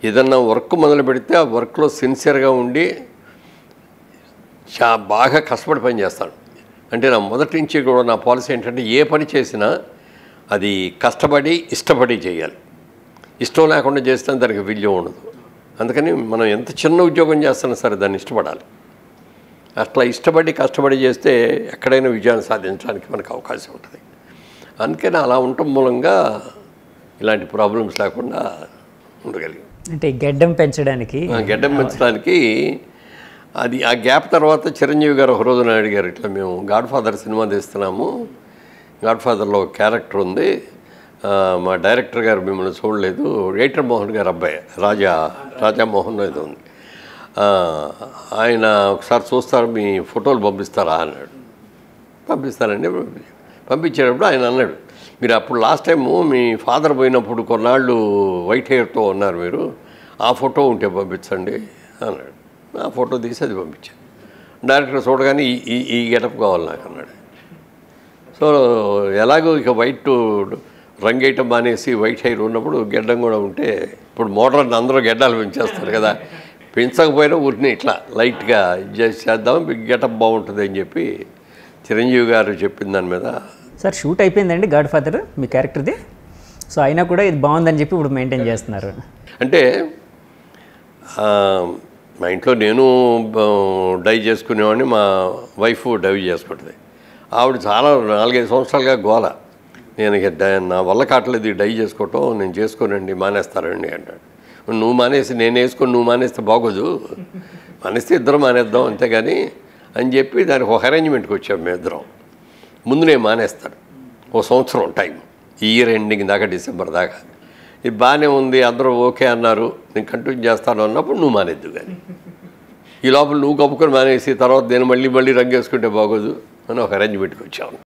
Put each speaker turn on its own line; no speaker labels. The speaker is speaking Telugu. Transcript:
ఏదన్నా వర్క్ మొదలు పెడితే ఆ వర్క్లో సిన్సియర్గా ఉండి చా బాగా కష్టపడి పని చేస్తాను అంటే నా మొదటి నుంచి కూడా నా పాలసీ ఏంటంటే ఏ పని చేసినా అది కష్టపడి ఇష్టపడి చేయాలి ఇష్టం లేకుండా చేస్తే దానికి విలువ ఉండదు అందుకని మనం ఎంత చిన్న ఉద్యోగం చేస్తున్నా సరే దాన్ని ఇష్టపడాలి అట్లా ఇష్టపడి కష్టపడి చేస్తే ఎక్కడైనా విజయాన్ని సాధించడానికి మనకు అవకాశం ఉంటుంది అందుకని అలా ఉండటం మూలంగా ఇలాంటి ప్రాబ్లమ్స్ లేకుండా ఉండగలిగాం
అంటే ఈ గెడ్డం పెంచడానికి
ఆ గడ్డం పెంచడానికి అది ఆ గ్యాప్ తర్వాత చిరంజీవి గారు ఒక రోజున అడిగారు ఇట్లా మేము గాడ్ ఫాదర్ సినిమా తీస్తున్నాము గాడ్ ఫాదర్లో ఒక క్యారెక్టర్ ఉంది ఆ, మా డైరెక్టర్ గారు మిమ్మల్ని చూడలేదు రైటర్ మోహన్ గారు అబ్బాయి రాజా రాజా మోహన్ ఏదో ఉంది ఆ, ఆయన ఒకసారి చూస్తారు మీ ఫోటోలు పంపిస్తారా అన్నాడు పంపిస్తానండి పంపించేటప్పుడు ఆయన అన్నాడు మీరు అప్పుడు లాస్ట్ టైము మీ ఫాదర్ పోయినప్పుడు కొన్నాళ్ళు వైట్ హెయిర్తో ఉన్నారు మీరు ఆ ఫోటో ఉంటే పంపించండి అన్నాడు ఆ ఫోటో తీసి అది పంపించాను డైరెక్టర్ చూడగానే ఈ ఈ ఈ గెటప్ కావాలి నాకు అన్నాడు సో ఎలాగో ఇక వైట్ రంగేయటం మానేసి వైట్ హెయిర్ ఉన్నప్పుడు గెడ్డం కూడా ఉంటే ఇప్పుడు మోడర్న్ అందరూ గెడ్డాలు పెంచేస్తారు కదా పెంచకపోయినా ఊరిని ఇట్లా లైట్గా చేసి చేద్దాం గెటప్ బాగుంటుంది అని చెప్పి చిరంజీవి గారు చెప్పిన దాని మీద
సార్ షూట్ అయిపోయిందండి గాడ్ ఫాదర్ మీ క్యారెక్టర్ది సో అయినా కూడా ఇది బాగుందని చెప్పి ఇప్పుడు మెయింటైన్ చేస్తున్నారు
అంటే ఆ, మా ఇంట్లో నేను ఆ, డై చేసుకునేవాడిని మా వైఫ్ డై చేసుకుంటుంది ఆవిడ చాలా నాలుగైదు సంవత్సరాలుగా గోల నేను ఇక డై- నా వల్ల కావట్లేదు ఈ డై చేసుకోవటం నేను చేసుకోనండి మానేస్తారండి అంటాడు నువ్వు మానేసి నేను వేసుకొని నువ్వు మానేస్తే బాగోదు మానేస్తే ఇద్దరం మానేద్దాం అంతేగాని అని చెప్పి దానికి ఒక అరేంజ్మెంట్కి వచ్చాం మేము ఇద్దరం ముందు నేను మానేస్తాను ఓ సంవత్సరం టైం ఈ ఇయర్ ఎండింగ్ దాకా డిసెంబర్ దాకా ఇది బాగానే ఉంది అందరూ ఓకే అన్నారు నేను కంటిన్యూ చేస్తాను అన్నప్పుడు నువ్వు మానేద్దు కానీ ఈ లోపల నువ్వు కప్పుకొని మానేసి తర్వాత నేను మళ్ళీ మళ్ళీ రంగేసుకుంటే బాగోదు అని ఒక అరేంజ్మెంట్కి వచ్చాను